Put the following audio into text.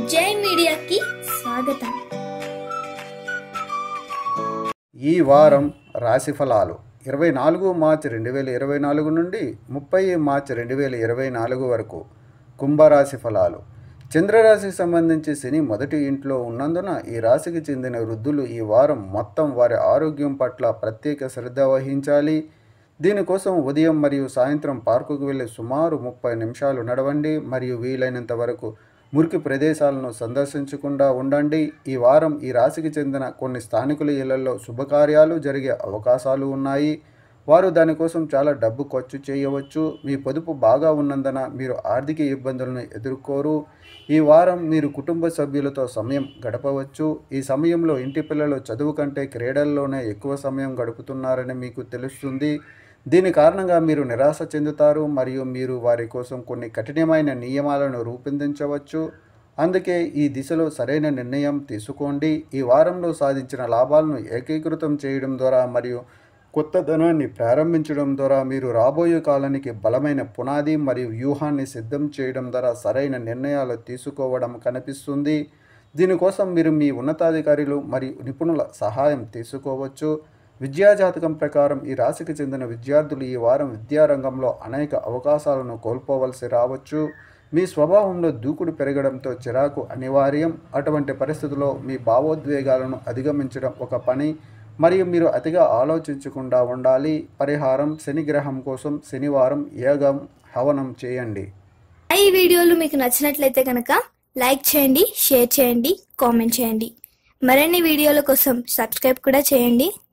జై మీడియాకి స్వాగతం ఈ వారం రాశి ఫలాలు ఇరవై నాలుగు మార్చి రెండు వేల ఇరవై నాలుగు నుండి ముప్పై మార్చి రెండు వేల ఇరవై నాలుగు వరకు కుంభరాశి ఫలాలు చంద్రరాశికి సంబంధించి శని మొదటి ఇంట్లో ఉన్నందున ఈ రాశికి చెందిన వృద్ధులు ఈ వారం మొత్తం వారి ఆరోగ్యం పట్ల ప్రత్యేక శ్రద్ధ వహించాలి దీనికోసం ఉదయం మరియు సాయంత్రం పార్కుకు వెళ్ళి సుమారు ముప్పై నిమిషాలు నడవండి మరియు వీలైనంత వరకు మురికి ప్రదేశాలను సందర్శించకుండా ఉండండి ఈ వారం ఈ రాశికి చెందిన కొన్ని స్థానికుల ఇళ్లలో శుభకార్యాలు జరిగే అవకాశాలు ఉన్నాయి వారు దానికోసం చాలా డబ్బు ఖర్చు చేయవచ్చు మీ పొదుపు బాగా ఉన్నందున మీరు ఆర్థిక ఇబ్బందులను ఎదుర్కోరు ఈ వారం మీరు కుటుంబ సభ్యులతో సమయం గడపవచ్చు ఈ సమయంలో ఇంటి పిల్లలు చదువు కంటే క్రీడల్లోనే ఎక్కువ సమయం గడుపుతున్నారని మీకు తెలుస్తుంది దీని కారణంగా మీరు నిరాశ చెందుతారు మరియు మీరు వారి కోసం కొన్ని కఠినమైన నియమాలను రూపొందించవచ్చు అందుకే ఈ దిశలో సరైన నిర్ణయం తీసుకోండి ఈ వారంలో సాధించిన లాభాలను ఏకీకృతం చేయడం ద్వారా మరియు కొత్త ధనాన్ని ప్రారంభించడం ద్వారా మీరు రాబోయే కాలానికి బలమైన పునాది మరియు వ్యూహాన్ని సిద్ధం చేయడం ద్వారా సరైన నిర్ణయాలు తీసుకోవడం కనిపిస్తుంది దీనికోసం మీరు మీ ఉన్నతాధికారులు మరియు నిపుణుల సహాయం తీసుకోవచ్చు విద్యాజాతకం ప్రకారం ఈ రాశికి చెందిన విద్యార్థులు ఈ వారం విద్యారంగంలో అనేక అవకాశాలను కోల్పోవలసి రావచ్చు మీ స్వభావంలో దూకుడు పెరగడంతో చిరాకు అనివార్యం అటువంటి పరిస్థితుల్లో మీ భావోద్వేగాలను అధిగమించడం ఒక పని మరియు మీరు అతిగా ఆలోచించకుండా ఉండాలి పరిహారం శనిగ్రహం కోసం శనివారం యాగం హవనం చేయండి ఈ వీడియోలు మీకు నచ్చినట్లయితే కనుక లైక్ చేయండి షేర్ చేయండి కామెంట్ చేయండి మరిన్ని వీడియోల కోసం సబ్స్క్రైబ్ కూడా చేయండి